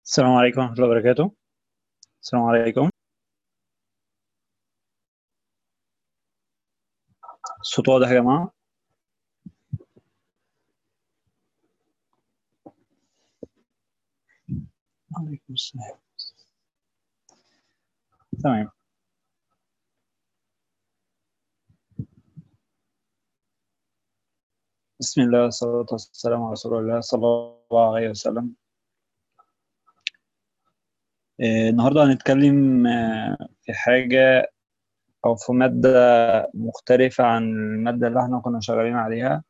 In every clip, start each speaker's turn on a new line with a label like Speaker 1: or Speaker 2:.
Speaker 1: السلام عليكم ورحمة الله وبركاته السلام عليكم الصوت واضح يا جماعة عليكم السلام تمام بسم الله والصلاة والسلام على رسول الله صلى الله عليه وسلم آه، النهاردة هنتكلم آه، في حاجة أو في مادة مختلفة عن المادة اللي احنا كنا شغالين عليها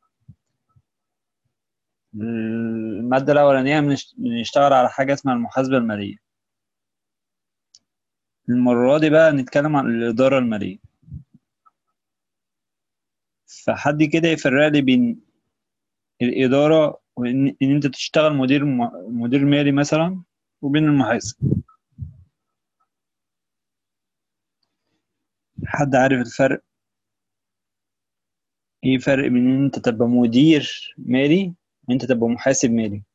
Speaker 1: المادة الأولانية بنش- بنشتغل على حاجة اسمها المحاسبة المالية المرة دي بقى نتكلم عن الإدارة المالية فحد كده يفرق لي بين الإدارة وإن إن أنت تشتغل مدير م- مدير مالي مثلا وبين المحاسب حد عارف الفرق ايه فرق بين ان انت تبقى مدير مالي وان انت تبقى محاسب مالي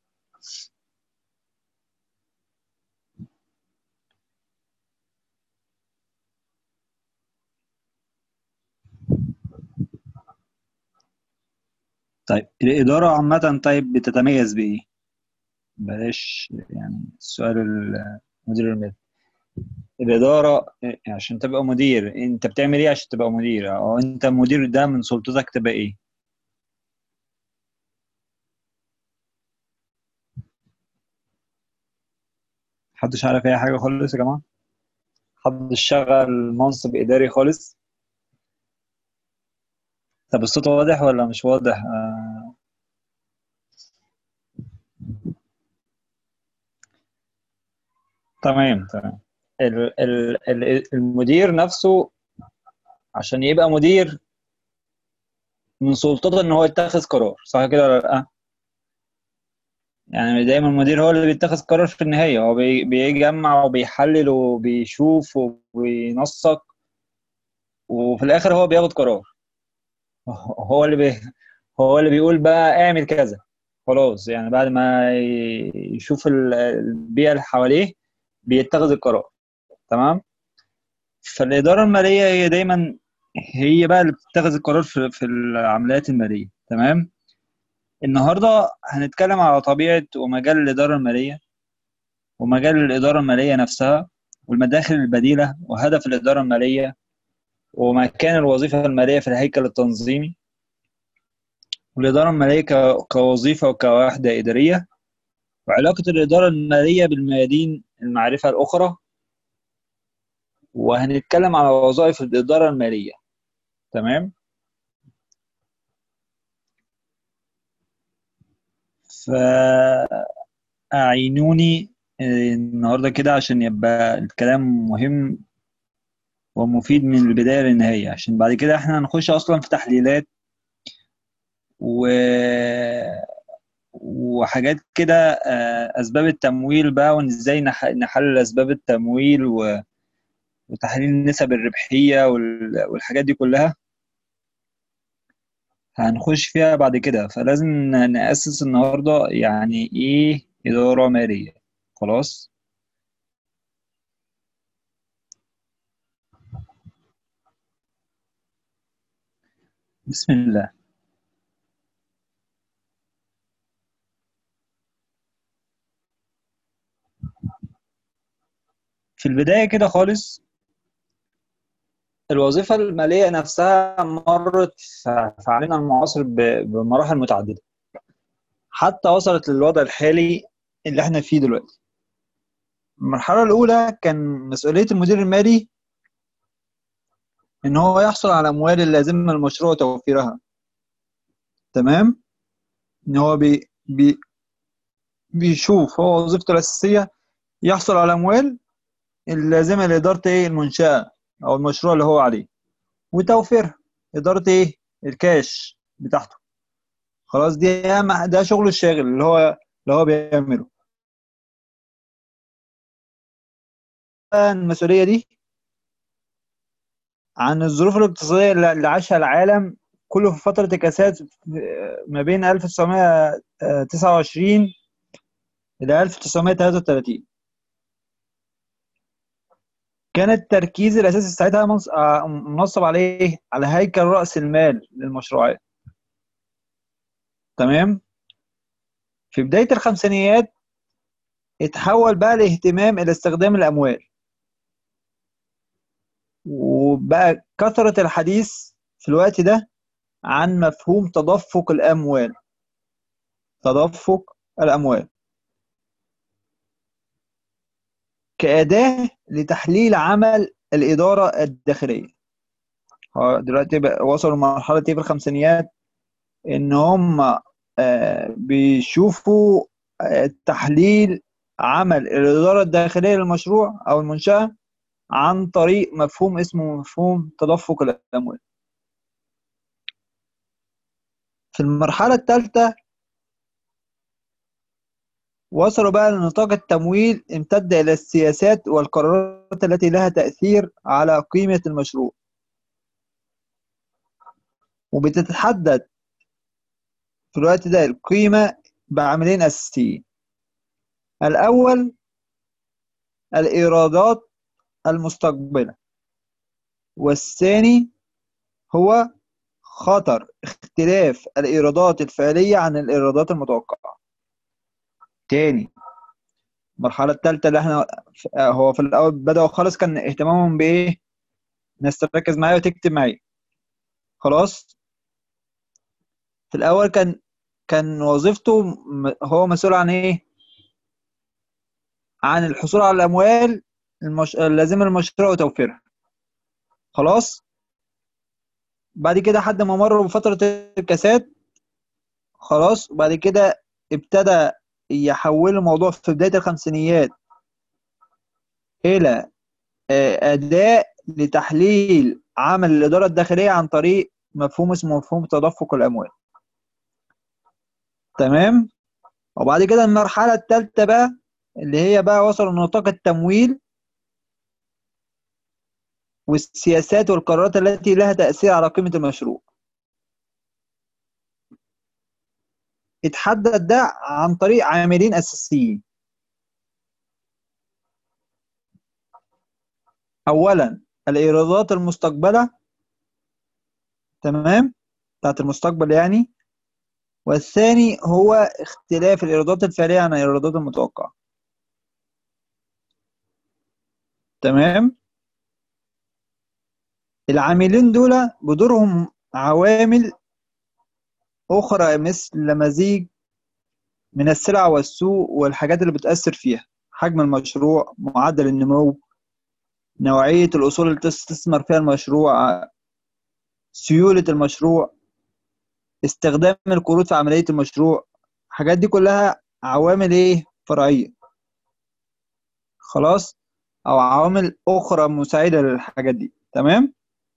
Speaker 1: طيب الإدارة عامة طيب بتتميز بإيه؟ بلاش يعني السؤال المدير المالي الإدارة إيه، عشان تبقى مدير أنت بتعمل إيه عشان تبقى مدير؟ أو أنت مدير ده من سلطتك تبقى إيه؟ محدش عارف أي حاجة خالص يا جماعة؟ محدش شغل منصب إداري خالص؟ طب الصوت واضح ولا مش واضح؟ آه تمام تمام ال- ال- ال- المدير نفسه عشان يبقى مدير من سلطته ان هو يتخذ قرار صح كده ولا لا يعني دايما المدير هو اللي بيتخذ قرار في النهاية هو بي- بيجمع وبيحلل وبيشوف وبينسق وفي الاخر هو بياخد قرار هو اللي بي هو اللي بيقول بقى اعمل كذا خلاص يعني بعد ما ي- يشوف ال- البيئة اللي حواليه بيتخذ القرار تمام فالإدارة المالية هي دايما هي بقى اللي بتتخذ القرار في في العمليات المالية تمام النهارده هنتكلم على طبيعة ومجال الإدارة المالية ومجال الإدارة المالية نفسها والمداخل البديلة وهدف الإدارة المالية ومكان الوظيفة المالية في الهيكل التنظيمي والإدارة المالية ك- كوظيفة وكوحدة إدارية وعلاقة الإدارة المالية بالميادين المعرفة الأخرى وهنتكلم على وظائف الإدارة المالية تمام فأعينوني آه، النهاردة كده عشان يبقى الكلام مهم ومفيد من البداية للنهاية عشان بعد كده احنا هنخش أصلا في تحليلات و... وحاجات كده آه، أسباب التمويل بقى وإن إزاي نح... نحلل أسباب التمويل و... وتحليل نسب الربحية وال... والحاجات دي كلها هنخش فيها بعد كده فلازم ن- نأسس النهاردة يعني إيه إدارة مالية خلاص بسم الله في البداية كده خالص الوظيفة المالية نفسها مرت في في عالمنا المعاصر ب- بمراحل متعددة حتى وصلت للوضع الحالي اللي احنا فيه دلوقتي المرحلة الأولى كان مسؤولية المدير المالي إن هو يحصل على الأموال اللازمة للمشروع وتوفيرها تمام إن هو بي بي بيشوف هو وظيفته الأساسية يحصل على الأموال اللازمة لإدارة إيه المنشأة أو المشروع اللي هو عليه وتوفيرها إدارة إيه الكاش بتاعته خلاص دي أهم ده شغل الشاغل اللي هو اللي هو بيعمله المسؤولية دي عن الظروف الاقتصادية اللي اللي عاشها العالم كله في فترة الكاسات ما بين 1929 إلى 1933 كان التركيز الاساسي ساعتها منص- آه، منصب على ايه على هيكل راس المال للمشروعات تمام في بدايه الخمسينيات اتحول بقى الاهتمام الى استخدام الاموال وبقى كثرة الحديث في الوقت ده عن مفهوم تدفق الأموال تدفق الأموال كأداة لتحليل عمل الإدارة الداخلية هو دلوقتي بقى وصلوا لمرحلة إيه في الخمسينيات إن هم آه، بيشوفوا آه، تحليل عمل الإدارة الداخلية للمشروع أو المنشأة عن طريق مفهوم اسمه مفهوم تدفق الأموال في المرحلة الثالثة وصلوا بقى لنطاق التمويل امتد إلى السياسات والقرارات التي لها تأثير على قيمة المشروع وبتتحدد في الوقت ده القيمة بعاملين أساسيين الأول الإيرادات المستقبلة والثاني هو خطر اختلاف الإيرادات الفعلية عن الإيرادات المتوقعة تاني المرحلة الثالثة اللي احنا هو في الأول بدأوا خالص كان اهتمامهم بإيه؟ الناس تركز معايا وتكتب معايا خلاص في الأول كان كان وظيفته م- هو مسؤول عن إيه؟ عن الحصول على الأموال المش... اللازمة للمشروع وتوفيرها خلاص بعد كده حد ما مر بفترة الكاسات خلاص وبعد كده ابتدى يحول الموضوع في بداية الخمسينيات إلى آه، أداة لتحليل عمل الإدارة الداخلية عن طريق مفهوم اسمه مفهوم تدفق الأموال تمام وبعد كده المرحلة الثالثة بقى اللي هي بقى وصلوا لنطاق التمويل والسياسات والقرارات التي لها تأثير على قيمة المشروع اتحدد ده عن طريق عاملين أساسيين أولا الإيرادات المستقبلة تمام بتاعت المستقبل يعني والثاني هو اختلاف الإيرادات الفعلية عن الإيرادات المتوقعة تمام العاملين دول بدورهم عوامل أخرى مثل مزيج من السلع والسوق والحاجات اللي بتأثر فيها حجم المشروع معدل النمو نوعية الأصول اللي تستثمر فيها المشروع سيولة المشروع استخدام القروض في عملية المشروع الحاجات دي كلها عوامل ايه فرعية خلاص أو عوامل أخرى مساعدة للحاجات دي تمام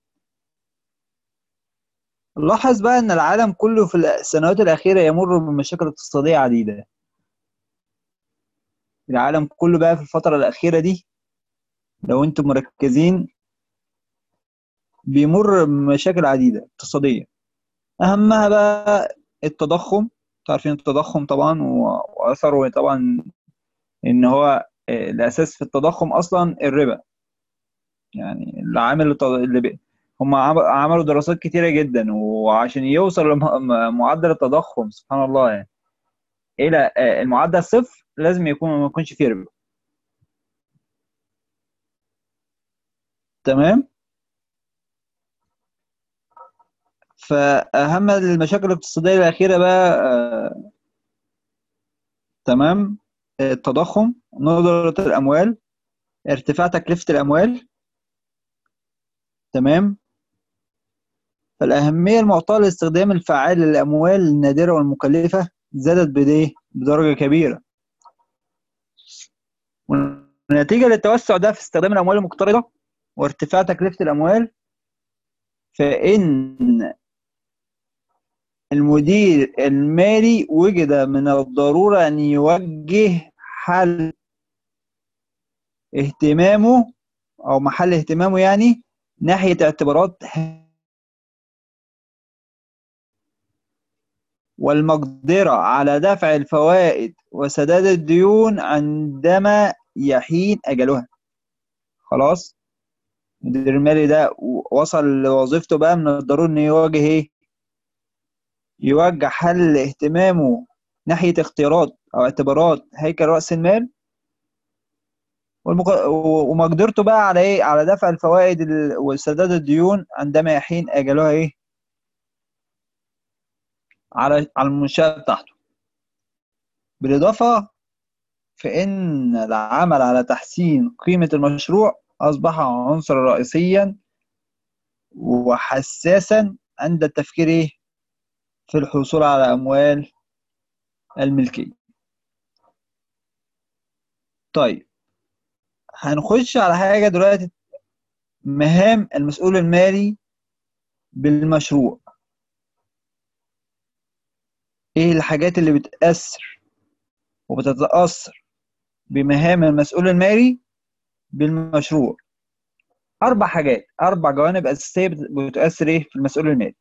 Speaker 1: لاحظ بقى ان العالم كله في السنوات الاخيره يمر بمشاكل اقتصاديه عديده العالم كله بقى في الفتره الاخيره دي لو انتم مركزين بيمر بمشاكل عديده اقتصاديه اهمها بقى التضخم تعرفين التضخم طبعا و- واثره طبعا ان هو آه، الاساس في التضخم اصلا الربا يعني العامل الت- اللي بي... هم عم- عملوا دراسات كتيرة جدا وعشان يوصل لمعدل التضخم سبحان الله يعني إلى آه، المعدل صفر لازم يكون ما يكونش فيه ربا تمام فأهم المشاكل الاقتصادية الأخيرة بقى آه، تمام آه، التضخم ندرة الأموال ارتفاع تكلفة الأموال تمام فالأهمية المعطاة لاستخدام الفعال للأموال النادرة والمكلفة زادت بديه بدرجة كبيرة ونتيجة للتوسع ده في استخدام الأموال المقترضة وارتفاع تكلفة الأموال فإن المدير المالي وجد من الضرورة أن يوجه حل اهتمامه أو محل اهتمامه يعني ناحية اعتبارات والمقدرة على دفع الفوائد وسداد الديون عندما يحين أجلها خلاص المدير المالي ده وصل لوظيفته بقى من الضروري انه يواجه ايه يوجه حل اهتمامه ناحية اختيارات او اعتبارات هيكل رأس المال والمق... ومقدرته بقى على ايه على دفع الفوائد ال... وسداد الديون عندما يحين اجلها ايه على على المنشأة بتاعته بالإضافة فإن العمل على تحسين قيمة المشروع أصبح عنصرا رئيسيا وحساسا عند التفكير إيه؟ في الحصول على أموال الملكية طيب هنخش على حاجة دلوقتي مهام المسؤول المالي بالمشروع ايه الحاجات اللي بتأثر وبتتأثر بمهام المسؤول المالي بالمشروع أربع حاجات أربع جوانب أساسية بتؤثر إيه في المسؤول المالي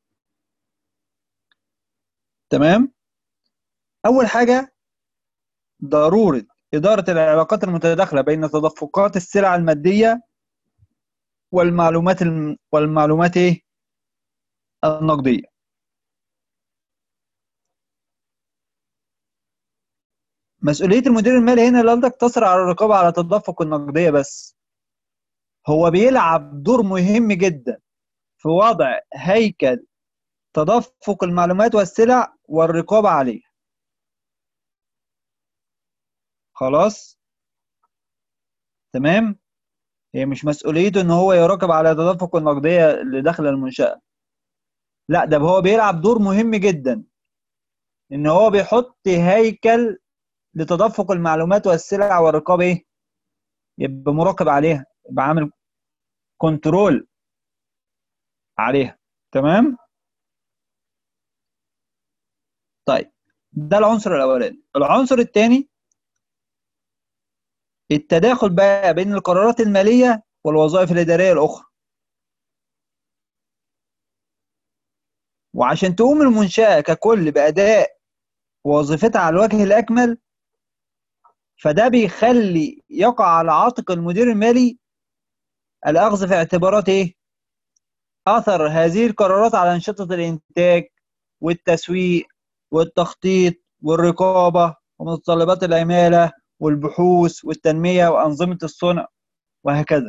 Speaker 1: تمام أول حاجة ضرورة إدارة العلاقات المتداخلة بين تدفقات السلع المادية والمعلومات الم... والمعلومات إيه النقدية مسؤولية المدير المالي هنا لا تقتصر على الرقابة على التدفق النقدية بس هو بيلعب دور مهم جدا في وضع هيكل تدفق المعلومات والسلع والرقابة عليها خلاص تمام هي مش مسؤوليته ان هو يراقب على تدفق النقدية اللي داخل المنشأة لا ده هو بيلعب دور مهم جدا ان هو بيحط هيكل لتدفق المعلومات والسلع والرقابه ايه يبقى مراقب عليها يبقى عامل كنترول عليها تمام طيب ده العنصر الاولاني العنصر الثاني التداخل بقى بين القرارات الماليه والوظائف الاداريه الاخرى وعشان تقوم المنشاه ككل باداء وظيفتها على الوجه الاكمل فده بيخلي يقع على عاتق المدير المالي الأخذ في اعتبارات إيه؟ أثر هذه القرارات على أنشطة الإنتاج والتسويق والتخطيط والرقابة ومتطلبات العمالة والبحوث والتنمية وأنظمة الصنع وهكذا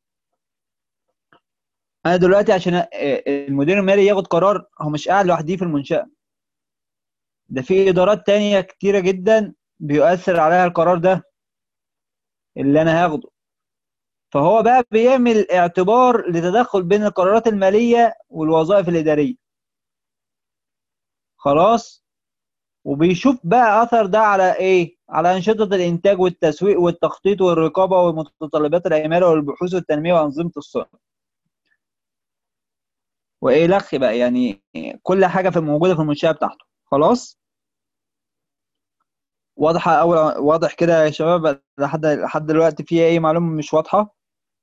Speaker 1: أنا دلوقتي عشان المدير المالي ياخد قرار هو مش قاعد لوحده في المنشأة ده في إدارات تانية كتيرة جدا بيؤثر عليها القرار ده اللي انا هاخده فهو بقى بيعمل اعتبار لتدخل بين القرارات الماليه والوظائف الاداريه خلاص وبيشوف بقى اثر ده على ايه على انشطه الانتاج والتسويق والتخطيط والرقابه ومتطلبات العماله والبحوث والتنميه وانظمه الصنع وايه لخ بقى يعني كل حاجه في موجوده في المنشاه بتاعته خلاص واضحة أول واضح كده يا شباب لحد لحد دلوقتي في أي معلومة مش واضحة؟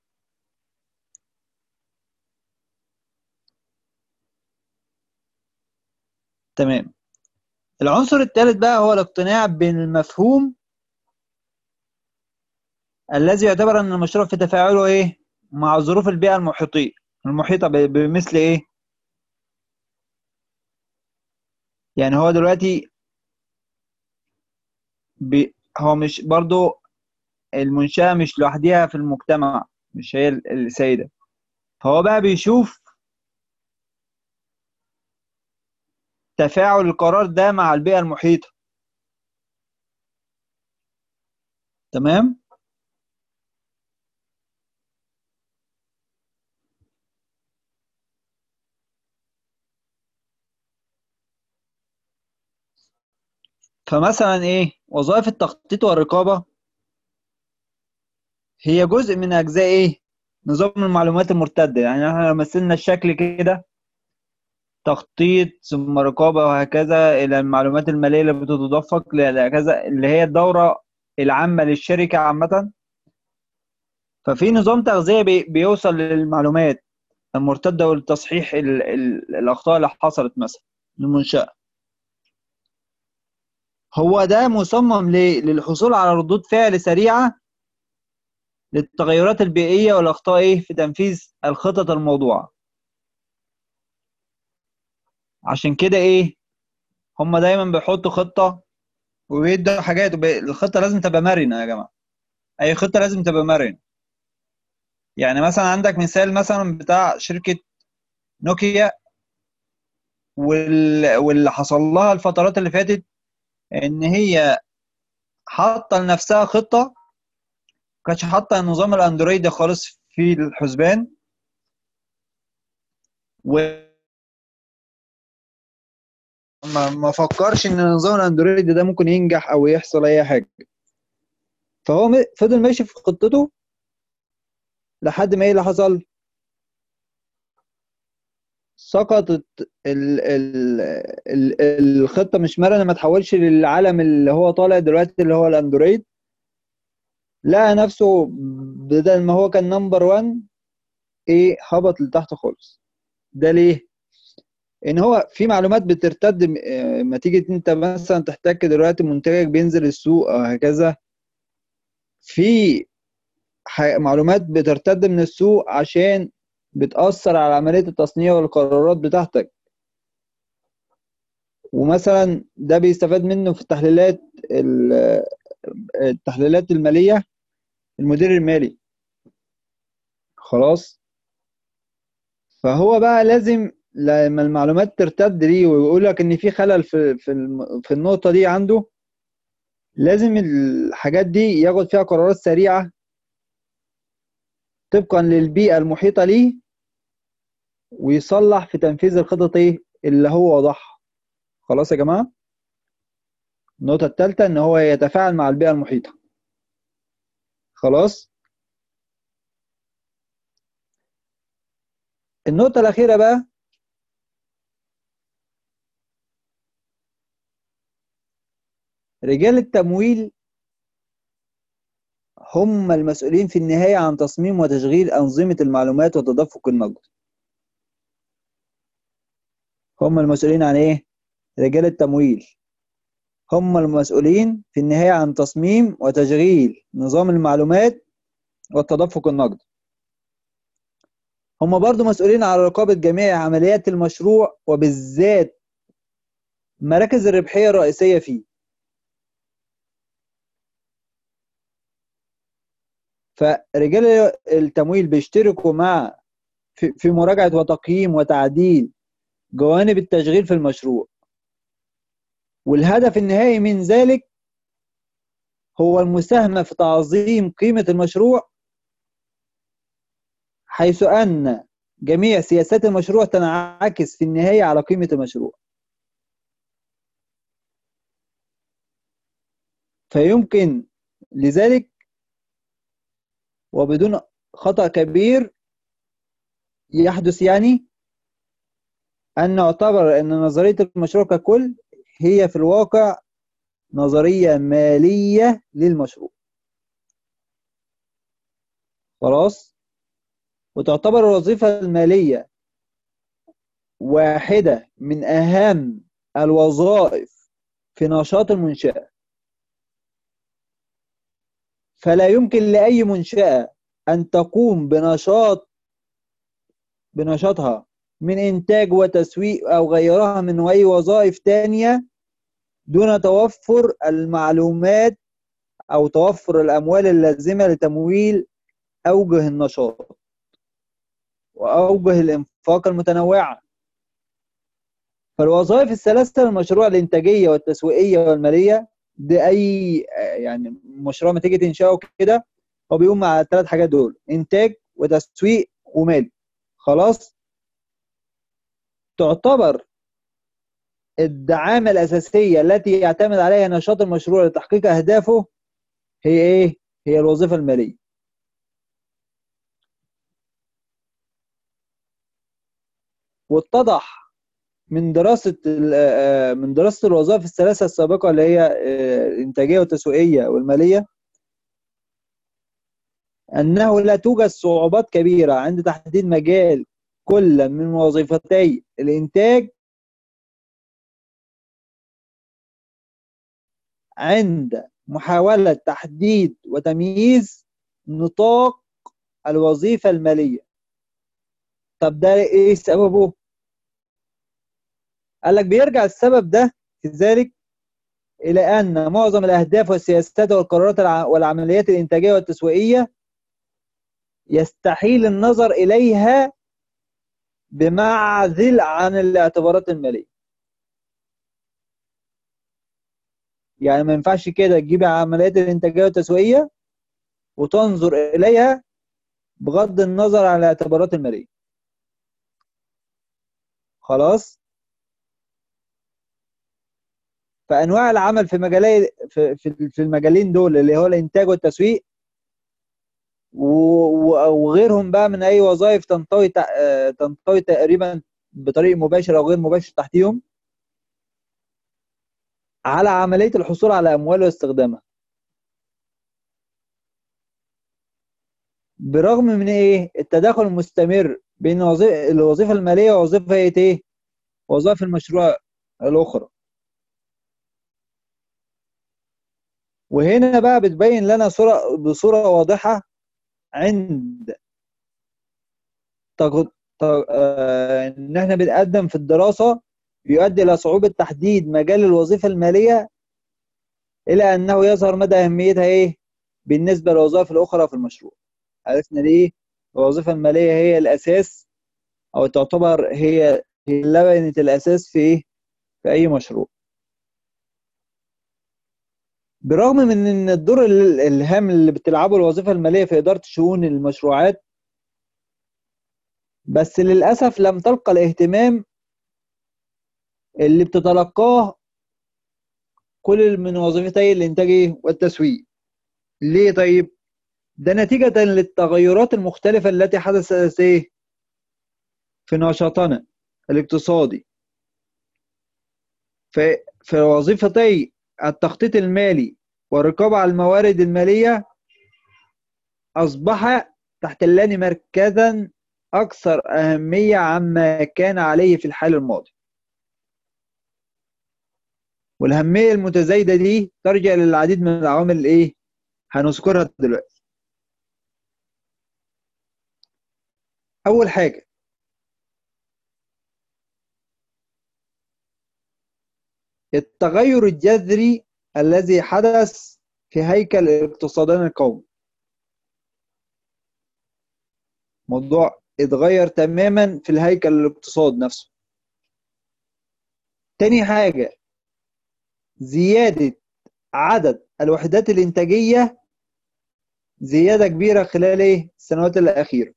Speaker 1: تمام العنصر الثالث بقى هو الاقتناع بالمفهوم الذي يعتبر أن المشروع في تفاعله إيه؟ مع ظروف البيئة المحيطية المحيطة بمثل إيه؟ يعني هو دلوقتي بي هو مش برضو المنشأة مش لوحديها في المجتمع مش هي السيدة فهو بقى بيشوف تفاعل القرار ده مع البيئة المحيطة تمام فمثلا ايه وظائف التخطيط والرقابة هي جزء من أجزاء إيه؟ نظام المعلومات المرتدة يعني احنا مثلنا الشكل كده تخطيط ثم رقابة وهكذا إلى المعلومات المالية اللي بتتدفق لكذا اللي هي الدورة العامة للشركة عامة ففي نظام تغذية بيوصل للمعلومات المرتدة والتصحيح الأخطاء اللي حصلت مثلا للمنشأة هو ده مصمم ليه؟ للحصول على ردود فعل سريعة للتغيرات البيئية والأخطاء إيه في تنفيذ الخطط الموضوعة عشان كده إيه هم دايما بيحطوا خطة وبيدوا حاجات وب... الخطة لازم تبقى مرنة يا جماعة أي خطة لازم تبقى مرنة يعني مثلا عندك مثال مثلا بتاع شركة نوكيا وال... واللي حصل لها الفترات اللي فاتت ان هي حاطه لنفسها خطه كانتش حاطه نظام الاندرويد خالص في الحسبان و ما ما فكرش ان نظام الاندرويد ده ممكن ينجح او يحصل اي حاجه فهو م- فضل ماشي في خطته لحد ما ايه اللي حصل سقطت ال ال ال الخطه مش مرنه ما تحولش للعالم اللي هو طالع دلوقتي اللي هو الاندرويد لقى نفسه بدل ما هو كان نمبر 1 ايه هبط لتحت خالص ده ليه ان هو في معلومات بترتد م- آه، ما تيجي انت مثلا تحتاج دلوقتي منتجك بينزل السوق او هكذا في ح- معلومات بترتد من السوق عشان بتأثر على عملية التصنيع والقرارات بتاعتك ومثلا ده بيستفاد منه في التحليلات ال- التحليلات المالية المدير المالي خلاص فهو بقى لازم لما المعلومات ترتد ليه ويقول لك ان في خلل في في الم- في النقطة دي عنده لازم الحاجات دي ياخد فيها قرارات سريعة طبقا للبيئة المحيطة ليه ويصلح في تنفيذ الخطط ايه اللي هو وضعها خلاص يا جماعة النقطة الثالثة ان هو يتفاعل مع البيئة المحيطة خلاص النقطة الأخيرة بقى رجال التمويل هم المسؤولين في النهاية عن تصميم وتشغيل أنظمة المعلومات وتدفق النقد هم المسؤولين عن إيه؟ رجال التمويل هم المسؤولين في النهاية عن تصميم وتشغيل نظام المعلومات والتدفق النقدي هم برضو مسؤولين على رقابة جميع عمليات المشروع وبالذات مراكز الربحية الرئيسية فيه فرجال التمويل بيشتركوا مع في في مراجعة وتقييم وتعديل جوانب التشغيل في المشروع والهدف النهائي من ذلك هو المساهمة في تعظيم قيمة المشروع حيث أن جميع سياسات المشروع تنعكس في النهاية على قيمة المشروع فيمكن لذلك وبدون خطأ كبير يحدث يعني أن نعتبر أن نظرية المشروع ككل هي في الواقع نظرية مالية للمشروع خلاص وتعتبر الوظيفة المالية واحدة من أهم الوظائف في نشاط المنشأة فلا يمكن لأي منشأة أن تقوم بنشاط بنشاطها من إنتاج وتسويق أو غيرها من أي وظائف تانية دون توفر المعلومات أو توفر الأموال اللازمة لتمويل أوجه النشاط وأوجه الإنفاق المتنوعة فالوظائف الثلاثة للمشروع الإنتاجية والتسويقية والمالية دي أي يعني مشروع ما تيجي تنشأه كده هو بيقوم مع الثلاث حاجات دول إنتاج وتسويق ومالي خلاص تعتبر الدعامة الأساسية التي يعتمد عليها نشاط المشروع لتحقيق أهدافه هي إيه؟ هي الوظيفة المالية واتضح من دراسة من دراسة الوظائف الثلاثة السابقة اللي هي الإنتاجية والتسويقية والمالية أنه لا توجد صعوبات كبيرة عند تحديد مجال كل من وظيفتي الإنتاج عند محاولة تحديد وتمييز
Speaker 2: نطاق الوظيفة المالية طب ده ايه سببه قال لك بيرجع السبب ده في ذلك إلى أن معظم الأهداف والسياسات والقرارات والعمليات الإنتاجية والتسويقية يستحيل النظر إليها بمعزل عن الاعتبارات المالية يعني ما ينفعش كده تجيب عمليات الإنتاجية والتسويقية وتنظر إليها بغض النظر عن الاعتبارات المالية خلاص فانواع العمل في مجالي في في المجالين دول اللي هو الانتاج والتسويق وغيرهم بقى من اي وظائف تنطوي تنطوي تقريبا بطريق مباشر او غير مباشر تحتيهم على عمليه الحصول على اموال واستخدامها برغم من ايه التداخل المستمر بين الوظيفه الماليه ووظيفه ايه وظائف المشروع الاخرى وهنا بقى بتبين لنا صورة بصورة واضحة عند تغ... تغ... آه... ان احنا بنقدم في الدراسة يؤدي الى صعوبة تحديد مجال الوظيفة المالية الى انه يظهر مدى اهميتها ايه بالنسبة للوظائف الاخرى في المشروع عرفنا ليه الوظيفة المالية هي الاساس او تعتبر هي هي لبنة الاساس في ايه في اي مشروع برغم من ان الدور الهام اللي بتلعبه الوظيفه الماليه في اداره شؤون المشروعات بس للاسف لم تلقى الاهتمام اللي بتتلقاه كل من وظيفتي الانتاج والتسويق ليه طيب ده نتيجة للتغيرات المختلفة التي حدثت ايه في نشاطنا الاقتصادي في في وظيفتي التخطيط المالي والرقابة على الموارد المالية أصبح تحتلان مركزا أكثر أهمية عما كان عليه في الحال الماضي والأهمية المتزايدة دي ترجع للعديد من العوامل الإيه هنذكرها دلوقتي أول حاجة التغير الجذري الذي حدث في هيكل الاقتصادين القومي موضوع اتغير تماما في الهيكل الاقتصاد نفسه تاني حاجة زيادة عدد الوحدات الإنتاجية زيادة كبيرة خلال إيه؟ السنوات الأخيرة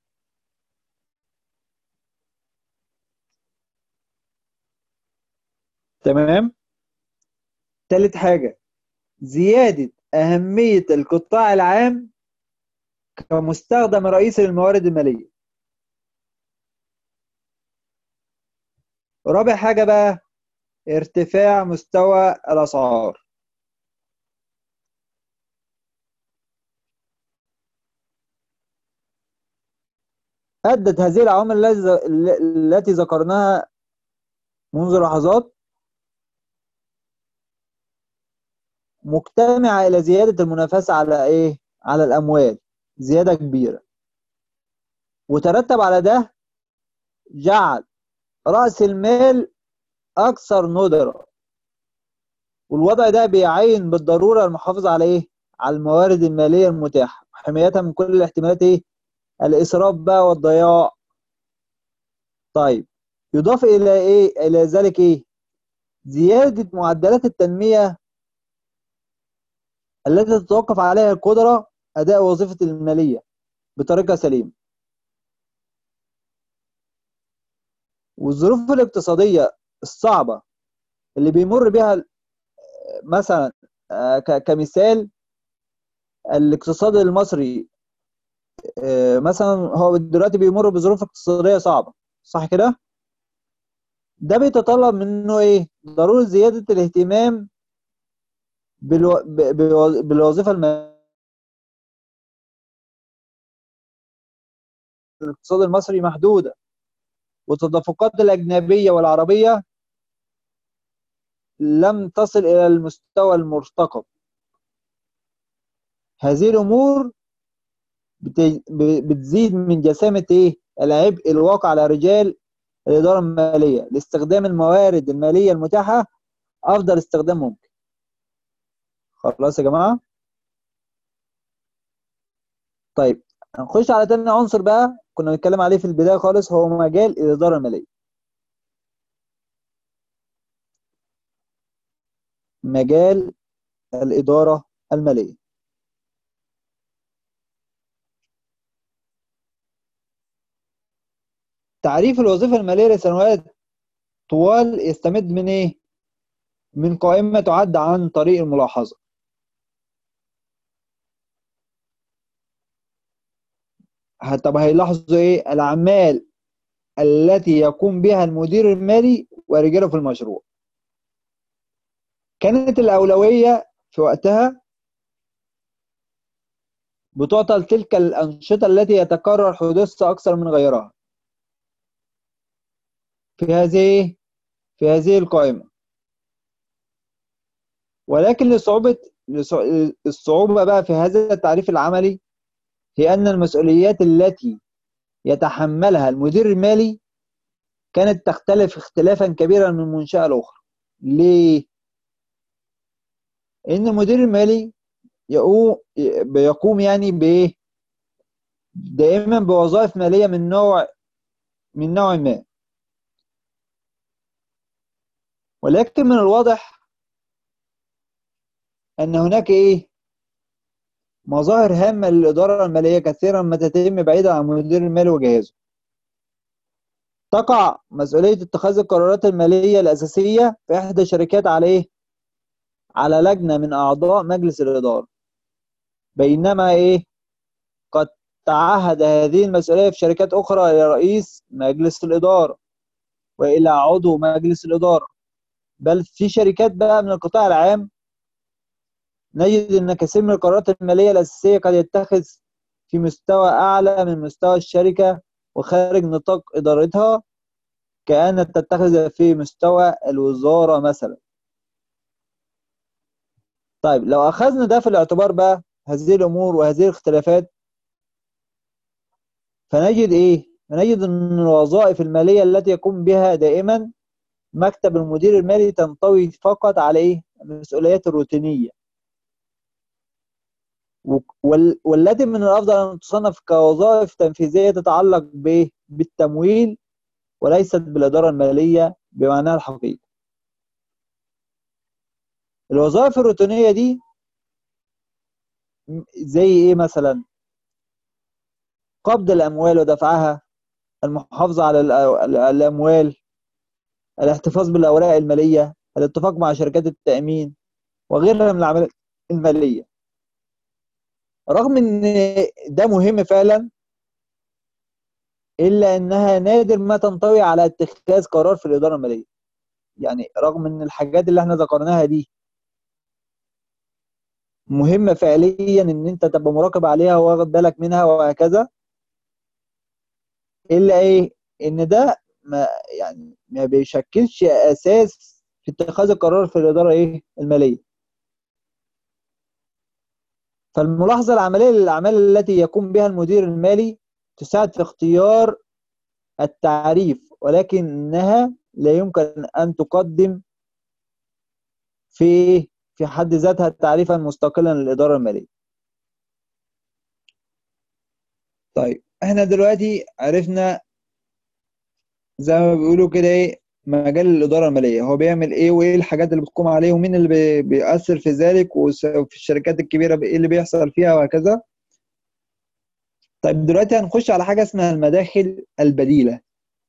Speaker 2: تمام تالت حاجة زيادة أهمية القطاع العام كمستخدم رئيسي للموارد المالية رابع حاجة بقى ارتفاع مستوى الأسعار أدت هذه العوامل التي ذكرناها منذ لحظات مجتمعة إلى زيادة المنافسة على إيه؟ على الأموال زيادة كبيرة وترتب على ده جعل رأس المال أكثر ندرة والوضع ده بيعين بالضرورة المحافظة على إيه؟ على الموارد المالية المتاحة وحمايتها من كل الاحتمالات إيه؟ الإسراف بقى والضياع طيب يضاف إلى إيه؟ إلى ذلك إيه؟ زيادة معدلات التنمية التي تتوقف عليها القدرة أداء وظيفة المالية بطريقة سليمة والظروف الاقتصادية الصعبة اللي بيمر بها مثلا كمثال الاقتصاد المصري مثلا هو دلوقتي بيمر بظروف اقتصادية صعبة صح كده؟ ده بيتطلب منه ايه؟ ضرورة زيادة الاهتمام بالو... بالوظيفه الماليه الاقتصاد المصري محدوده والتدفقات الاجنبيه والعربيه لم تصل الى المستوى المرتقب هذه الامور بت- ب- بتزيد من جسامة إيه؟ العبء الواقع على رجال الإدارة المالية لاستخدام الموارد المالية المتاحة أفضل استخدام ممكن خلاص يا جماعة طيب هنخش على تاني عنصر بقى كنا بنتكلم عليه في البداية خالص هو مجال الإدارة المالية مجال الإدارة المالية تعريف الوظيفة المالية لسنوات طوال يستمد من إيه؟ من قائمة تعد عن طريق الملاحظة ه- طب هيلاحظوا إيه؟ الأعمال التي يقوم بها المدير المالي ورجاله في المشروع كانت الأولوية في وقتها بتعطى لتلك الأنشطة التي يتكرر حدوثها أكثر من غيرها في هذه في هذه القائمة ولكن لصعوبة لصع- الصعوبة بقى في هذا التعريف العملي هي أن المسؤوليات التي يتحملها المدير المالي كانت تختلف اختلافا كبيرا من منشأة لأخرى ليه؟ إن المدير المالي يقوم بيقوم يعني بإيه؟ دائما بوظائف مالية من نوع من نوع ما ولكن من الواضح أن هناك إيه؟ مظاهر هامة للإدارة المالية كثيرا ما تتم بعيدا عن المدير المالي وجهازه تقع مسؤولية اتخاذ القرارات المالية الأساسية في إحدى الشركات على إيه؟ على لجنة من أعضاء مجلس الإدارة بينما إيه؟ قد تعهد هذه المسؤولية في شركات أخرى إلى رئيس مجلس الإدارة وإلى عضو مجلس الإدارة بل في شركات بقى من القطاع العام نجد أن كثير من القرارات المالية الأساسية قد يتخذ في مستوى أعلى من مستوى الشركة وخارج نطاق إدارتها كأن تتخذ في مستوى الوزارة مثلا طيب لو أخذنا ده في الاعتبار بقى هذه الأمور وهذه الاختلافات فنجد إيه؟ فنجد أن الوظائف المالية التي يقوم بها دائما مكتب المدير المالي تنطوي فقط على إيه؟ المسؤوليات الروتينية وال- والتي من الأفضل أن تصنف كوظائف تنفيذية تتعلق بإيه؟ بالتمويل وليست بالإدارة المالية بمعناها الحقيقي الوظائف الروتينية دي م- زي إيه مثلا؟ قبض الأموال ودفعها المحافظة على الأ- ال- الأموال الاحتفاظ بالأوراق المالية الاتفاق مع شركات التأمين وغيرها من العمليات المالية رغم ان ده مهم فعلا الا انها نادر ما تنطوي على اتخاذ قرار في الاداره الماليه يعني رغم ان الحاجات اللي احنا ذكرناها دي مهمه فعليا ان انت تبقى مراقب عليها واخد بالك منها وهكذا الا ايه ان ده ما يعني ما بيشكلش اساس في اتخاذ القرار في الاداره ايه الماليه فالملاحظه العمليه للاعمال التي يقوم بها المدير المالي تساعد في اختيار التعريف ولكنها لا يمكن أن تقدم في في حد ذاتها تعريفا مستقلا للإدارة المالية طيب احنا دلوقتي عرفنا زي ما بيقولوا كده ايه مجال الإدارة المالية هو بيعمل ايه وايه الحاجات اللي بتقوم عليه ومين اللي بي- بيأثر في ذلك وس- وفي الشركات الكبيرة ايه اللي بيحصل فيها وهكذا طيب دلوقتي هنخش على حاجة اسمها المداخل البديلة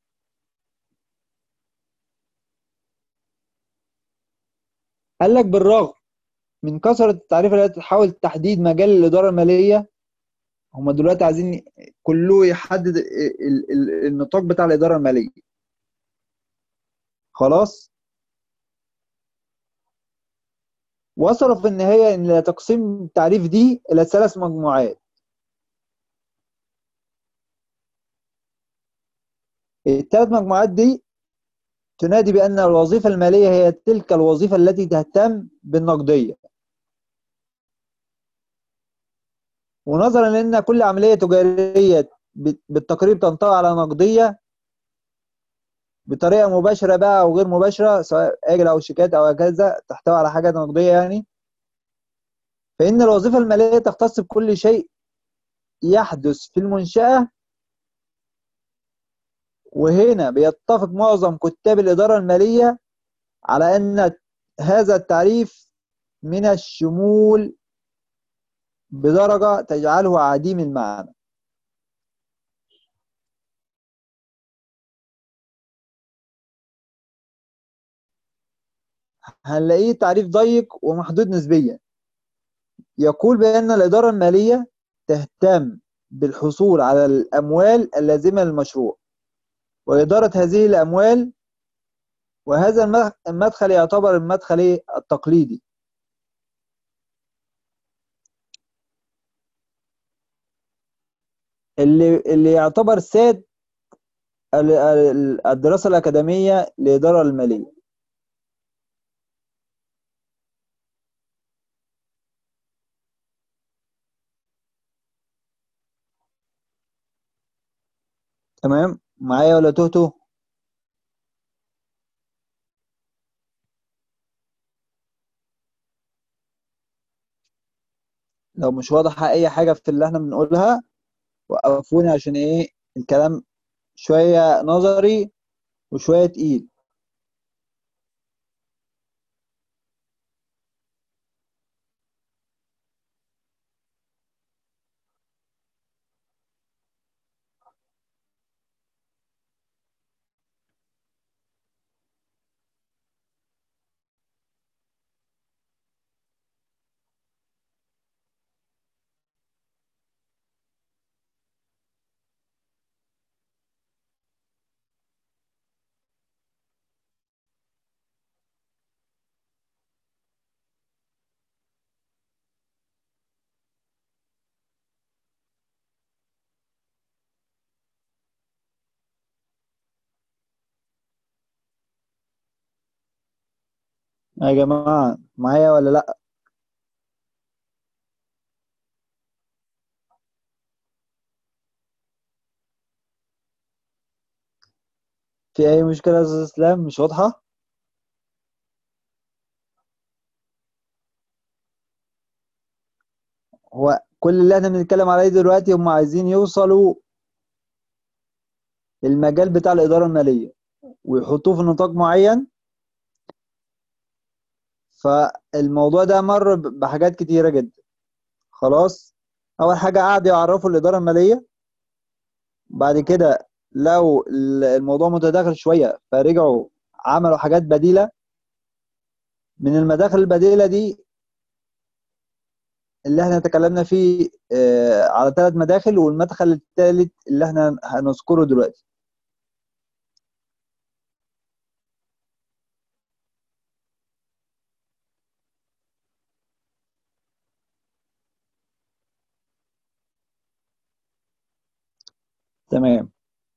Speaker 2: قال لك بالرغم من كثرة التعريف التي تحاول تحديد مجال الإدارة المالية هم دلوقتي عايزين كله يحدد ال- ال- النطاق بتاع الإدارة المالية خلاص وصلوا في النهاية إن تقسيم التعريف دي إلى ثلاث مجموعات الثلاث مجموعات دي تنادي بأن الوظيفة المالية هي تلك الوظيفة التي تهتم بالنقدية ونظرا لان كل عمليه تجاريه بت- بالتقريب تنطوي على نقديه بطريقه مباشره بقى او غير مباشره سواء اجل او شيكات او هكذا تحتوي على حاجه نقديه يعني فان الوظيفه الماليه تختص بكل شيء يحدث في المنشاه وهنا بيتفق معظم كتاب الاداره الماليه على ان هذا التعريف من الشمول بدرجه تجعله عديم المعنى هنلاقيه تعريف ضيق ومحدود نسبيا يقول بأن الإدارة المالية تهتم بالحصول على الأموال اللازمة للمشروع وإدارة هذه الأموال وهذا المدخ- المدخل يعتبر المدخل إيه؟ التقليدي اللي اللي يعتبر ساد ال- ال- الدراسة الأكاديمية للإدارة المالية تمام معايا ولا تهتو لو مش واضحة أي حاجة في اللي احنا بنقولها وقفوني عشان إيه الكلام شوية نظري وشوية تقيل يا جماعة معايا ولا لأ في أي مشكلة يا أستاذ إسلام مش واضحة هو كل اللي احنا بنتكلم عليه دلوقتي هم عايزين يوصلوا المجال بتاع الإدارة المالية ويحطوه في نطاق معين فالموضوع ده مر ب- بحاجات كتيرة جدا خلاص أول حاجة قعدوا يعرفوا الإدارة المالية بعد كده لو ال- الموضوع متداخل شوية فرجعوا عملوا حاجات بديلة من المداخل البديلة دي اللي احنا تكلمنا فيه آه، على ثلاث مداخل والمدخل الثالث اللي احنا هنذكره دلوقتي تمام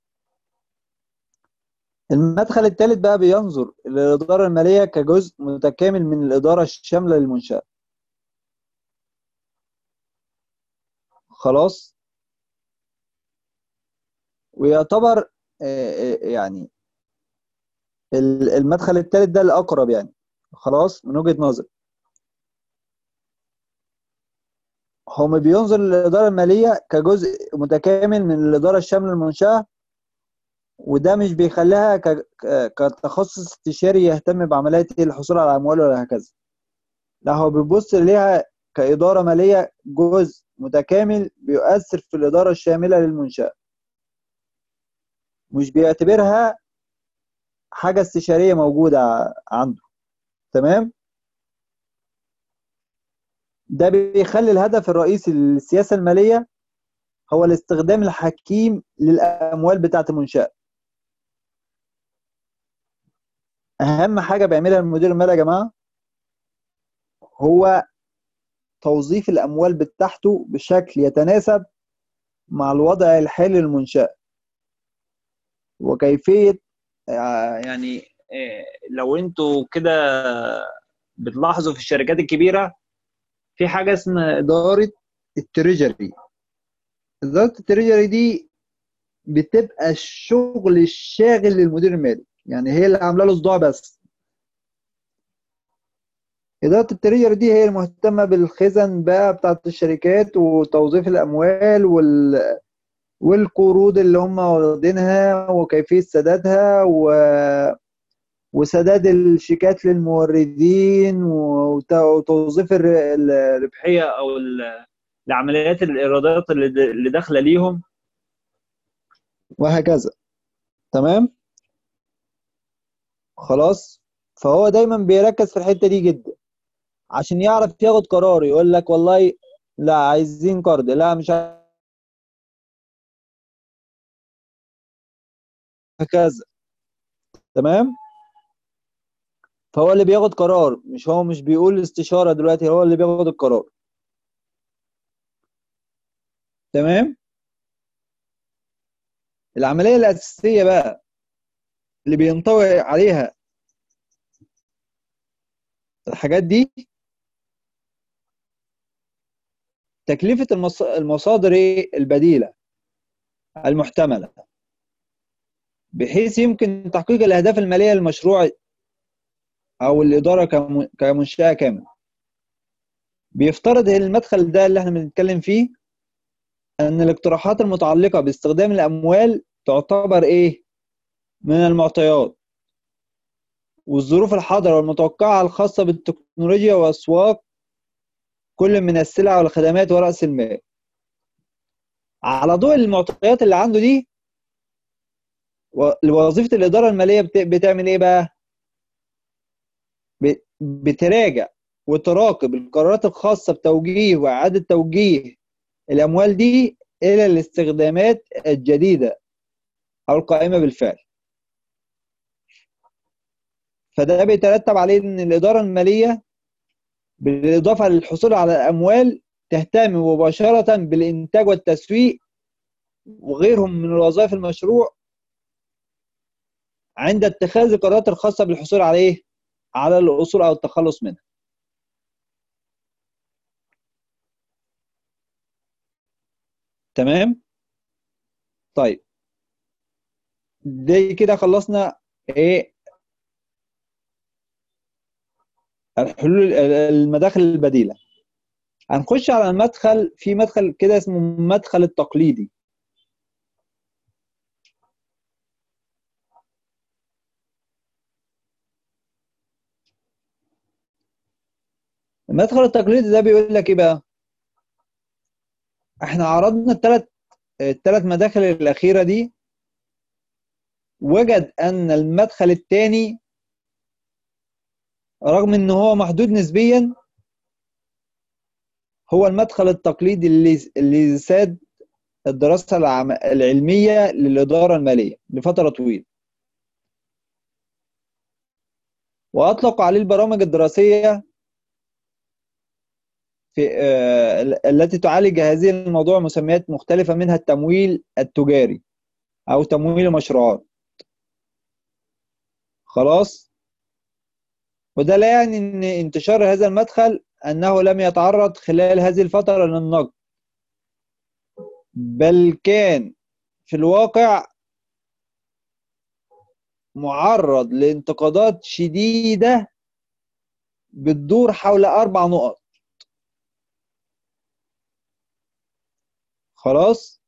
Speaker 2: المدخل الثالث بقى بينظر للإدارة المالية كجزء متكامل من الإدارة الشاملة للمنشأة خلاص ويعتبر آه، آه، يعني ال- المدخل الثالث ده الأقرب يعني خلاص من وجهة نظري هم بينظر للإدارة المالية كجزء متكامل من الإدارة الشاملة للمنشأة وده مش بيخليها ك- ك- كتخصص استشاري يهتم بعمليات الحصول على أموال ولا هكذا لا هو بيبص ليها كإدارة مالية جزء متكامل بيؤثر في الإدارة الشاملة للمنشأة مش بيعتبرها حاجة استشارية موجودة ع- عنده تمام ده بيخلي الهدف الرئيسي للسياسة المالية هو الاستخدام الحكيم للأموال بتاعة المنشأة أهم حاجة بيعملها المدير المالي يا جماعة هو توظيف الأموال بتاعته بشكل يتناسب مع الوضع الحالي للمنشأة وكيفية آه، يعني آه، لو انتوا كده بتلاحظوا في الشركات الكبيرة في حاجة اسمها إدارة التريجري إدارة التريجري دي بتبقى الشغل الشاغل للمدير المالي يعني هي اللي عاملة له صداع بس إدارة التريجري دي هي المهتمة بالخزن بقى بتاعت الشركات وتوظيف الأموال وال والقروض اللي هم واخدينها وكيفية سدادها و... وسداد الشيكات للموردين وت- وتوظيف الر- الربحية أو ال- العمليات الإيرادات اللي د- اللي داخلة ليهم وهكذا تمام خلاص فهو دايما بيركز في الحتة دي جدا عشان يعرف ياخد قرار يقول لك والله لا عايزين قرض لا مش عايز هكذا تمام فهو اللي بياخد قرار مش هو مش بيقول استشارة دلوقتي هو اللي بياخد القرار تمام العملية الأساسية بقى اللي بينطوي عليها الحاجات دي تكلفة المص- المصادر إيه؟ البديلة المحتملة بحيث يمكن تحقيق الأهداف المالية للمشروع أو الإدارة كم- كمنشأة كاملة بيفترض المدخل ده اللي احنا بنتكلم فيه أن الاقتراحات المتعلقة باستخدام الأموال تعتبر إيه؟ من المعطيات والظروف الحاضرة والمتوقعة الخاصة بالتكنولوجيا وأسواق كل من السلع والخدمات ورأس المال على ضوء المعطيات اللي عنده دي و- وظيفة الإدارة المالية بت- بتعمل إيه بقى؟ ب- بتراجع وتراقب القرارات الخاصة بتوجيه وإعادة توجيه الأموال دي إلى الاستخدامات الجديدة أو القائمة بالفعل فده بيترتب عليه إن الإدارة المالية بالإضافة للحصول على الأموال تهتم مباشرة بالإنتاج والتسويق وغيرهم من الوظائف المشروع عند اتخاذ القرارات الخاصة بالحصول عليه على الأصول أو التخلص منها تمام طيب دي كده خلصنا ايه الحلول المداخل البديلة هنخش على المدخل في مدخل كده اسمه المدخل التقليدي المدخل التقليدي ده بيقول لك ايه بقى احنا عرضنا الثلاث الثلاث مداخل الأخيرة دي وجد أن المدخل الثاني رغم ان هو محدود نسبيا هو المدخل التقليدي اللي اللي ساد الدراسة العم- العلمية للإدارة المالية لفترة طويلة وأطلق عليه البرامج الدراسية في آه، ال- التي تعالج هذه الموضوع مسميات مختلفة منها التمويل التجاري أو تمويل المشروعات خلاص وده لا يعني ان انتشار هذا المدخل انه لم يتعرض خلال هذه الفترة للنقد بل كان في الواقع معرض لانتقادات شديدة بتدور حول أربع نقط خلاص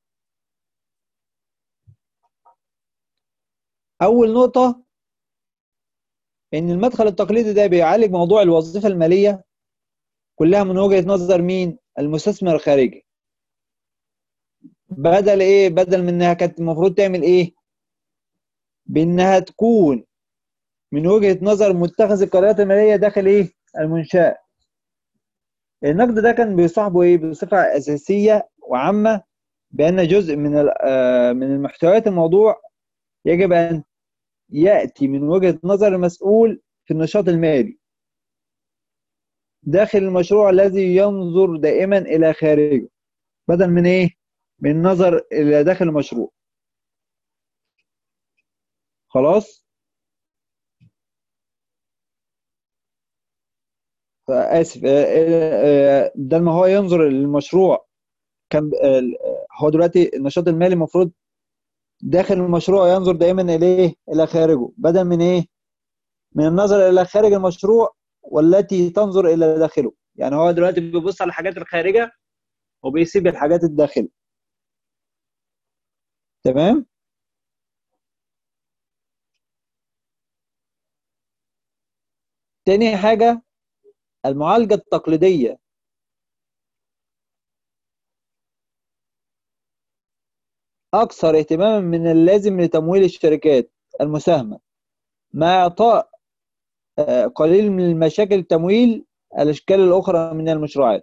Speaker 2: أول نقطة إن المدخل التقليدي ده بيعالج موضوع الوظيفة المالية كلها من وجهة نظر مين؟ المستثمر الخارجي بدل إيه؟ بدل من إنها كانت المفروض تعمل إيه؟ بإنها تكون من وجهة نظر متخذ القرارات المالية داخل إيه؟ المنشأة النقد ده كان بيصاحبه إيه؟ بصفة أساسية وعامة بأن جزء من ال- آه، من المحتويات الموضوع يجب أن يأتي من وجهة نظر المسؤول في النشاط المالي داخل المشروع الذي ينظر دائما إلى خارجه بدل من إيه؟ من النظر إلى داخل المشروع خلاص اسف آه، آه، آه، بدل ما هو ينظر للمشروع كان آه، هو دلوقتي النشاط المالي المفروض داخل المشروع ينظر دائما اليه الى خارجه بدل من ايه من النظر الى خارج المشروع والتي تنظر الى داخله يعني هو دلوقتي بيبص على الحاجات الخارجه وبيسيب الحاجات الداخله تمام تاني حاجة المعالجة التقليدية أكثر اهتماما من اللازم لتمويل الشركات المساهمة مع إعطاء آه، قليل من المشاكل التمويل الأشكال الأخرى من المشروعات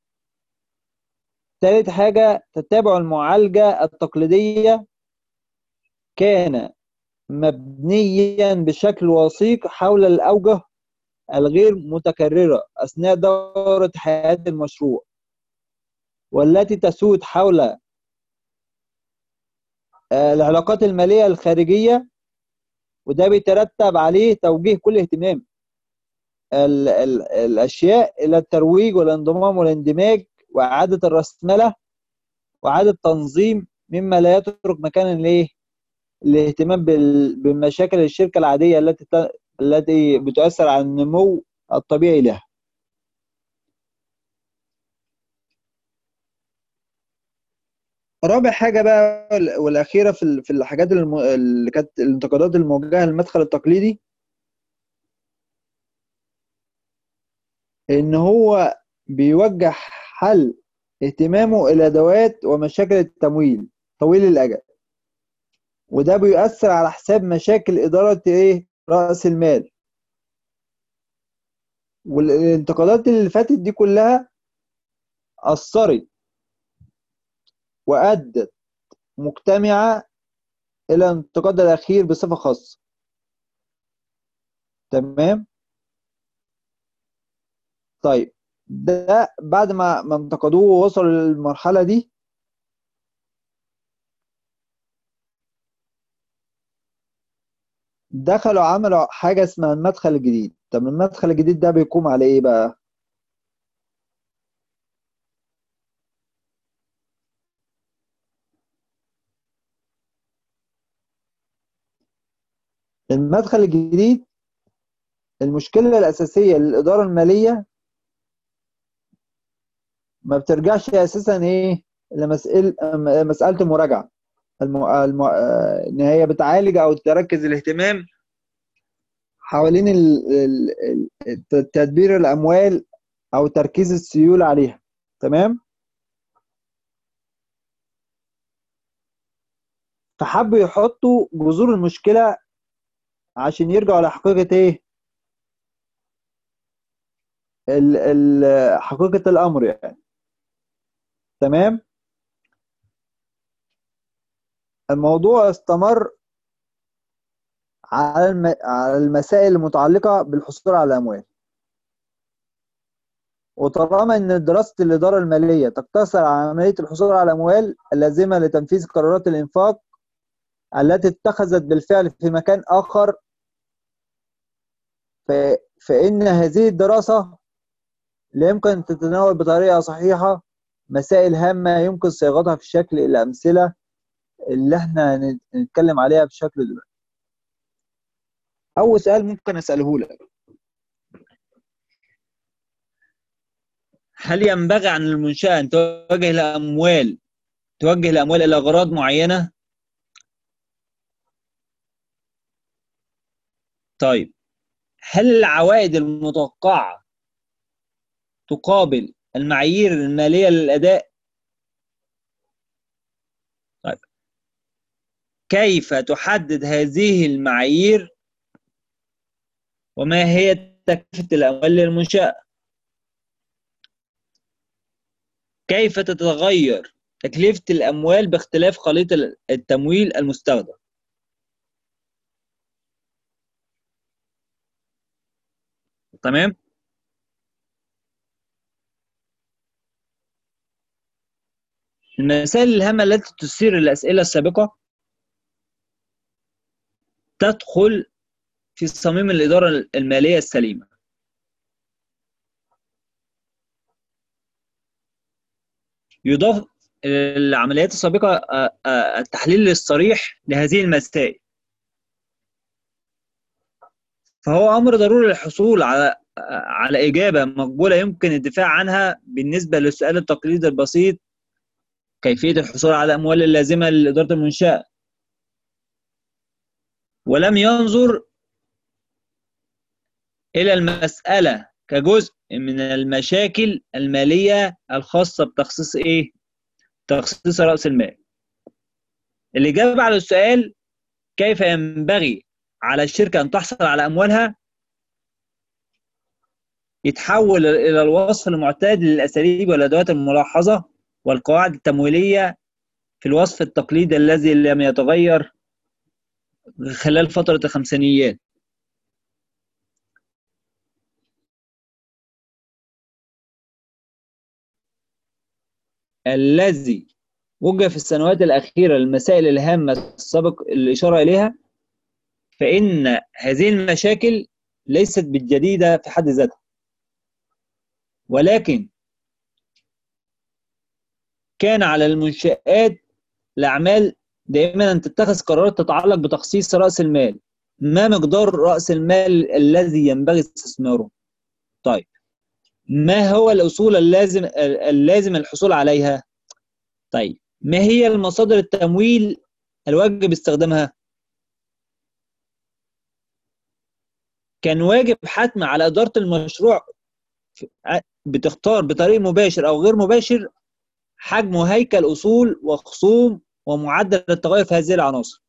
Speaker 2: ثالث حاجة تتبع المعالجة التقليدية كان مبنيا بشكل وثيق حول الأوجه الغير متكررة أثناء دورة حياة المشروع والتي تسود حول آه، العلاقات المالية الخارجية وده بيترتب عليه توجيه كل اهتمام ال ال الأشياء إلى الترويج والانضمام والاندماج وإعادة الرأسمالة وإعادة تنظيم مما لا يترك مكانا ليه الاهتمام بال- بمشاكل الشركة العادية التي ت- التي بتؤثر على النمو الطبيعي لها رابع حاجة بقى والأخيرة في ال- في الحاجات الم- اللي كانت الانتقادات الموجهة للمدخل التقليدي إن هو بيوجه حل اهتمامه إلى أدوات ومشاكل التمويل طويل الأجل وده بيؤثر على حساب مشاكل إدارة إيه رأس المال والانتقادات اللي فاتت دي كلها أثرت وأدت مجتمعة إلى الانتقاد الأخير بصفة خاصة تمام طيب ده بعد ما ما انتقدوه ووصل للمرحلة دي دخلوا عملوا حاجة اسمها المدخل الجديد طب المدخل الجديد ده بيقوم على ايه بقى المدخل الجديد المشكلة الأساسية للإدارة المالية ما بترجعش أساسا إيه لمسألة مسألة المراجعة الم... الم... آه، إن هي بتعالج أو تركز الاهتمام حوالين ال... ال... ال- تدبير الأموال أو تركيز السيولة عليها تمام فحبوا يحطوا جذور المشكلة عشان يرجعوا لحقيقة إيه ال... ال... حقيقة الأمر يعني تمام الموضوع استمر على الم... على المسائل المتعلقة بالحصول على الأموال وطالما ان دراسه الاداره الماليه تقتصر على عمليه الحصول على الاموال اللازمه لتنفيذ قرارات الانفاق التي اتخذت بالفعل في مكان اخر ف... فان هذه الدراسه لا يمكن أن تتناول بطريقه صحيحه مسائل هامه يمكن صياغتها في شكل الامثله اللي احنا هن- هنتكلم عليها بشكل دلوقتي اول سؤال ممكن اساله لك
Speaker 1: هل ينبغي عن المنشأة أن توجه الأموال توجه الأموال إلى أغراض معينة؟ طيب هل العوائد المتوقعة تقابل المعايير المالية للأداء؟ طيب كيف تحدد هذه المعايير وما هي تكلفة الأموال للمنشأة؟ كيف تتغير تكلفة الأموال باختلاف خليط التمويل المستخدم؟ تمام؟ المسائل الهامة التي تثير الأسئلة السابقة تدخل في صميم الإدارة المالية السليمة يضاف العمليات السابقة آه، آه، التحليل الصريح لهذه المسائل فهو أمر ضروري للحصول على على إجابة مقبولة يمكن الدفاع عنها بالنسبة للسؤال التقليدي البسيط كيفية الحصول على الأموال اللازمة لإدارة المنشأة ولم ينظر إلى المسألة كجزء من المشاكل المالية الخاصة بتخصيص إيه؟ تخصيص رأس المال. الإجابة على السؤال كيف ينبغي على الشركة أن تحصل على أموالها يتحول إلى الوصف المعتاد للأساليب والأدوات الملاحظة والقواعد التمويلية في الوصف التقليدي الذي لم يتغير خلال فترة الخمسينيات الذي وجه في السنوات الأخيرة المسائل الهامة السابق الإشارة إليها فإن هذه المشاكل ليست بالجديدة في حد ذاتها ولكن كان على المنشآت الأعمال دائما أن تتخذ قرارات تتعلق بتخصيص رأس المال ما مقدار رأس المال الذي ينبغي استثماره طيب ما هو الأصول اللازم اللازم الحصول عليها طيب ما هي المصادر التمويل الواجب استخدامها كان واجب حتم على إدارة المشروع بتختار بطريق مباشر أو غير مباشر حجم وهيكل أصول وخصوم ومعدل التغير في هذه العناصر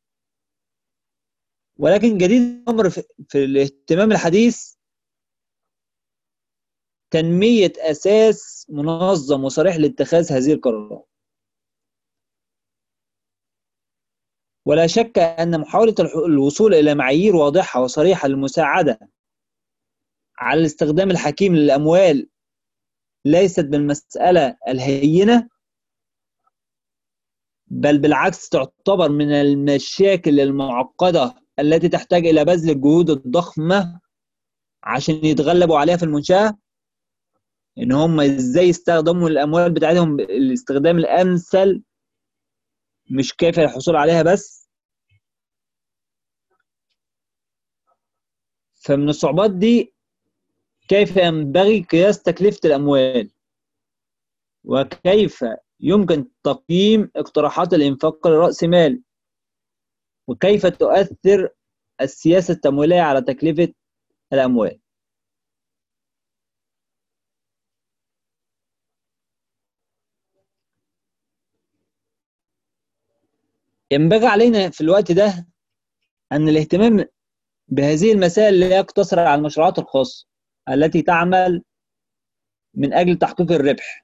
Speaker 1: ولكن جديد الأمر في الاهتمام الحديث تنمية أساس منظم وصريح لاتخاذ هذه القرارات ولا شك أن محاولة الوصول إلى معايير واضحة وصريحة للمساعدة على الاستخدام الحكيم للأموال ليست بالمسألة الهينة بل بالعكس تعتبر من المشاكل المعقدة التي تحتاج إلى بذل الجهود الضخمة عشان يتغلبوا عليها في المنشأة إن هم إزاي يستخدموا الأموال بتاعتهم الاستخدام الأمثل مش كافي للحصول عليها بس فمن الصعوبات دي كيف ينبغي قياس تكلفة الأموال وكيف يمكن تقييم اقتراحات الإنفاق الرأسمالي وكيف تؤثر السياسة التمويلية على تكلفة الأموال ينبغي علينا في الوقت ده أن الاهتمام بهذه المسائل لا يقتصر على المشروعات الخاصة التي تعمل من أجل تحقيق الربح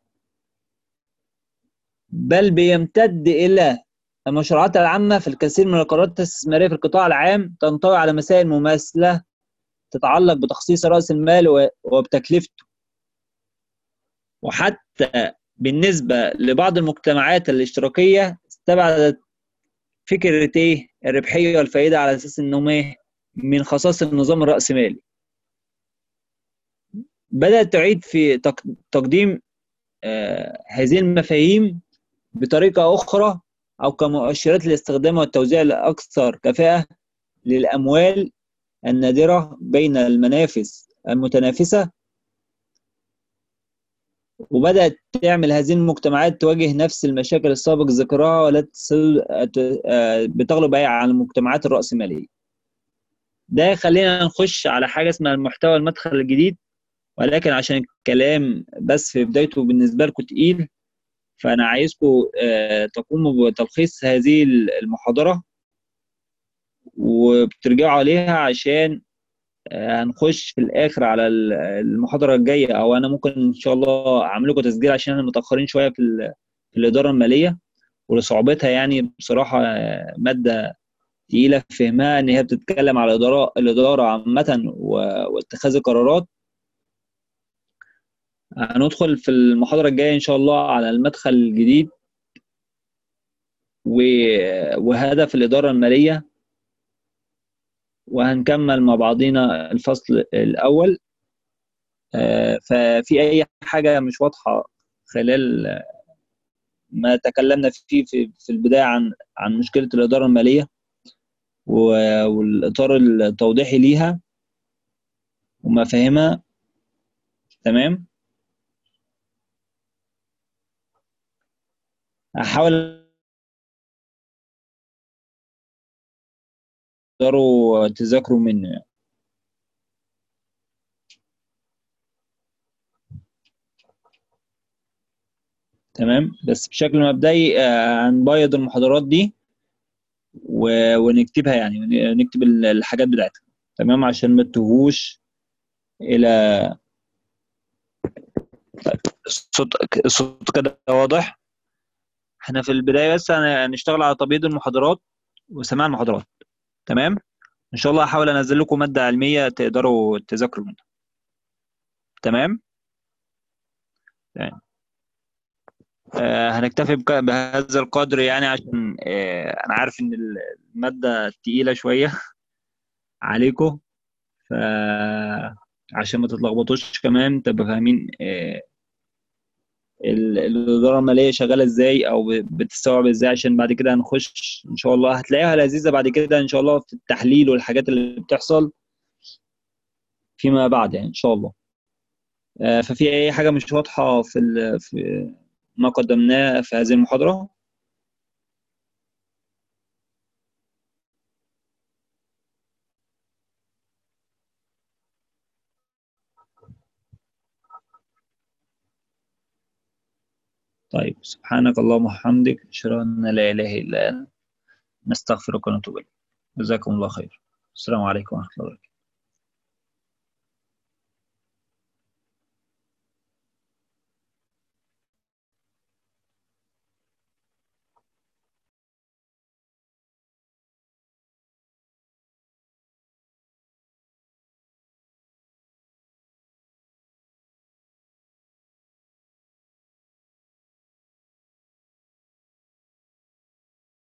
Speaker 1: بل بيمتد إلى المشروعات العامة في الكثير من القرارات الاستثمارية في القطاع العام تنطوي على مسائل مماثلة تتعلق بتخصيص رأس المال وبتكلفته وحتى بالنسبة لبعض المجتمعات الاشتراكية استبعدت فكرة إيه الربحية والفائدة على أساس إنهم إيه من خصائص النظام الرأسمالي بدأت تعيد في تقديم آه هذه المفاهيم بطريقة أخرى أو كمؤشرات للاستخدام والتوزيع الأكثر كفاءة للأموال النادرة بين المنافس المتنافسة وبدأت تعمل هذه المجتمعات تواجه نفس المشاكل السابق ذكرها ولا بتغلب على المجتمعات الرأسمالية ده يخلينا نخش على حاجة اسمها المحتوى المدخل الجديد ولكن عشان الكلام بس في بدايته بالنسبة لكم تقيل فأنا عايزكم تقوموا بتلخيص هذه المحاضرة وبترجعوا عليها عشان هنخش في الآخر على المحاضرة الجاية أو أنا ممكن إن شاء الله أعمل لكم تسجيل عشان احنا متأخرين شوية في, في الإدارة المالية ولصعوبتها يعني بصراحة مادة تقيلة في فهمها إن هي بتتكلم على الإدارة الإدارة عامة واتخاذ القرارات هندخل في المحاضرة الجاية إن شاء الله على المدخل الجديد وهدف الإدارة المالية وهنكمل مع بعضينا الفصل الأول ففي أي حاجة مش واضحة خلال ما تكلمنا فيه في, في البداية عن عن مشكلة الإدارة المالية و- والإطار التوضيحي ليها ومفاهيمها تمام هحاول تقدروا تذاكروا منه يعني. تمام بس بشكل مبدئي آه، هنبيض المحاضرات دي و- ونكتبها يعني ون- نكتب ال- الحاجات بتاعتها تمام عشان ما تتوهوش الى الصوت الصوت كده واضح احنا في البدايه بس هن- هنشتغل على تبييض المحاضرات وسماع المحاضرات تمام ان شاء الله هحاول انزل لكم ماده علميه تقدروا تذاكروا منها تمام تمام آه هنكتفي بك- بهذا القدر يعني عشان آه انا عارف ان الماده تقيله شويه عليكم ف عشان ما تتلخبطوش كمان تبقى فاهمين آه ال- الإدارة المالية شغالة ازاي او ب- بتستوعب ازاي عشان بعد كده هنخش ان شاء الله هتلاقيها لذيذة بعد كده ان شاء الله في التحليل والحاجات اللي بتحصل فيما بعد يعني ان شاء الله آه، ففي اي حاجة مش واضحة في ال- في ما قدمناه في هذه المحاضرة طيب سبحانك اللهم وبحمدك اشهد ان لا اله الا انت نستغفرك ونتوب اليك جزاكم الله خير السلام عليكم ورحمة الله وبركاته